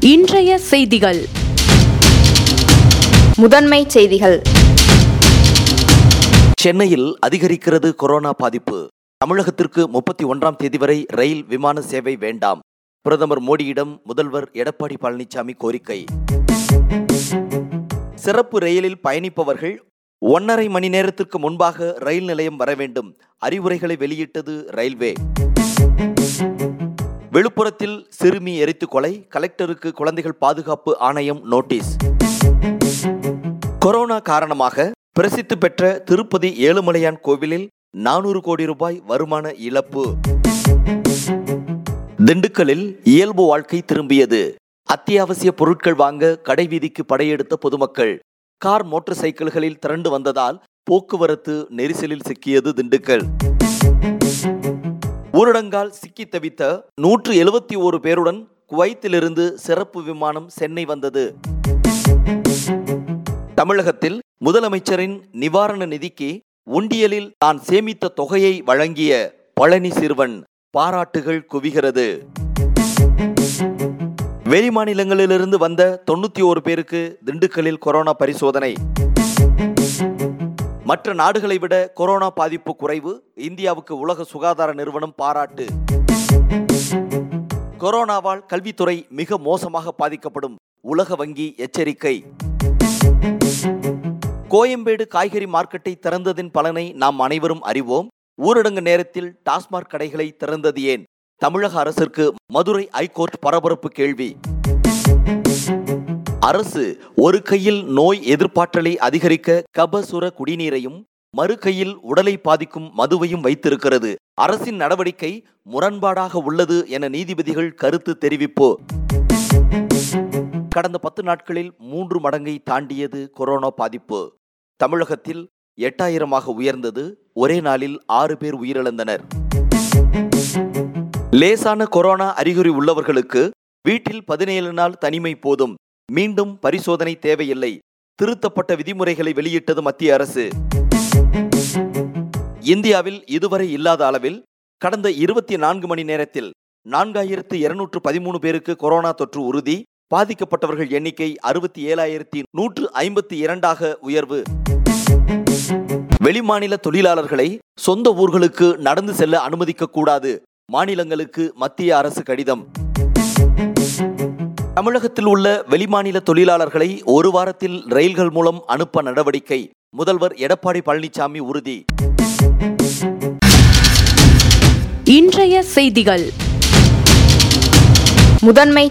இன்றைய செய்திகள் முதன்மை செய்திகள் சென்னையில் அதிகரிக்கிறது கொரோனா பாதிப்பு தமிழகத்திற்கு முப்பத்தி ஒன்றாம் தேதி வரை ரயில் விமான சேவை வேண்டாம் பிரதமர் மோடியிடம் முதல்வர் எடப்பாடி பழனிசாமி கோரிக்கை சிறப்பு ரயிலில் பயணிப்பவர்கள் ஒன்றரை மணி நேரத்திற்கு முன்பாக ரயில் நிலையம் வர வேண்டும் அறிவுரைகளை வெளியிட்டது ரயில்வே விழுப்புரத்தில் சிறுமி எரித்து கொலை கலெக்டருக்கு குழந்தைகள் பாதுகாப்பு ஆணையம் நோட்டீஸ் கொரோனா காரணமாக பிரசித்தி பெற்ற திருப்பதி ஏழுமலையான் கோவிலில் நானூறு கோடி ரூபாய் வருமான இழப்பு திண்டுக்கல்லில் இயல்பு வாழ்க்கை திரும்பியது அத்தியாவசிய பொருட்கள் வாங்க கடைவீதிக்கு படையெடுத்த பொதுமக்கள் கார் மோட்டார் சைக்கிள்களில் திரண்டு வந்ததால் போக்குவரத்து நெரிசலில் சிக்கியது திண்டுக்கல் ஊரடங்கால் சிக்கி தவித்த நூற்று எழுபத்தி ஓரு பேருடன் குவைத்திலிருந்து சிறப்பு விமானம் சென்னை வந்தது தமிழகத்தில் முதலமைச்சரின் நிவாரண நிதிக்கு உண்டியலில் தான் சேமித்த தொகையை வழங்கிய பழனி சிறுவன் பாராட்டுகள் குவிகிறது வெளிமாநிலங்களிலிருந்து வந்த தொண்ணூத்தி ஓரு பேருக்கு திண்டுக்கல்லில் கொரோனா பரிசோதனை மற்ற நாடுகளை விட கொரோனா பாதிப்பு குறைவு இந்தியாவுக்கு உலக சுகாதார நிறுவனம் பாராட்டு கொரோனாவால் கல்வித்துறை மிக மோசமாக பாதிக்கப்படும் உலக வங்கி எச்சரிக்கை கோயம்பேடு காய்கறி மார்க்கெட்டை திறந்ததின் பலனை நாம் அனைவரும் அறிவோம் ஊரடங்கு நேரத்தில் டாஸ்மாக் கடைகளை திறந்தது ஏன் தமிழக அரசிற்கு மதுரை ஐகோர்ட் பரபரப்பு கேள்வி அரசு ஒரு கையில் நோய் எதிர்ப்பாற்றலை அதிகரிக்க கபசுர குடிநீரையும் மறு கையில் உடலை பாதிக்கும் மதுவையும் வைத்திருக்கிறது அரசின் நடவடிக்கை முரண்பாடாக உள்ளது என நீதிபதிகள் கருத்து தெரிவிப்பு கடந்த பத்து நாட்களில் மூன்று மடங்கை தாண்டியது கொரோனா பாதிப்பு தமிழகத்தில் எட்டாயிரமாக உயர்ந்தது ஒரே நாளில் ஆறு பேர் உயிரிழந்தனர் லேசான கொரோனா அறிகுறி உள்ளவர்களுக்கு வீட்டில் பதினேழு நாள் தனிமை போதும் மீண்டும் பரிசோதனை தேவையில்லை திருத்தப்பட்ட விதிமுறைகளை வெளியிட்டது மத்திய அரசு இந்தியாவில் இதுவரை இல்லாத அளவில் கடந்த இருபத்தி நான்கு மணி நேரத்தில் நான்காயிரத்து இருநூற்று பதிமூணு பேருக்கு கொரோனா தொற்று உறுதி பாதிக்கப்பட்டவர்கள் எண்ணிக்கை அறுபத்தி ஏழாயிரத்தி நூற்று ஐம்பத்தி இரண்டாக உயர்வு வெளிமாநில தொழிலாளர்களை சொந்த ஊர்களுக்கு நடந்து செல்ல அனுமதிக்க கூடாது மாநிலங்களுக்கு மத்திய அரசு கடிதம் தமிழகத்தில் உள்ள வெளிமாநில தொழிலாளர்களை ஒரு வாரத்தில் ரயில்கள் மூலம் அனுப்ப நடவடிக்கை முதல்வர் எடப்பாடி பழனிசாமி உறுதி இன்றைய செய்திகள் முதன்மை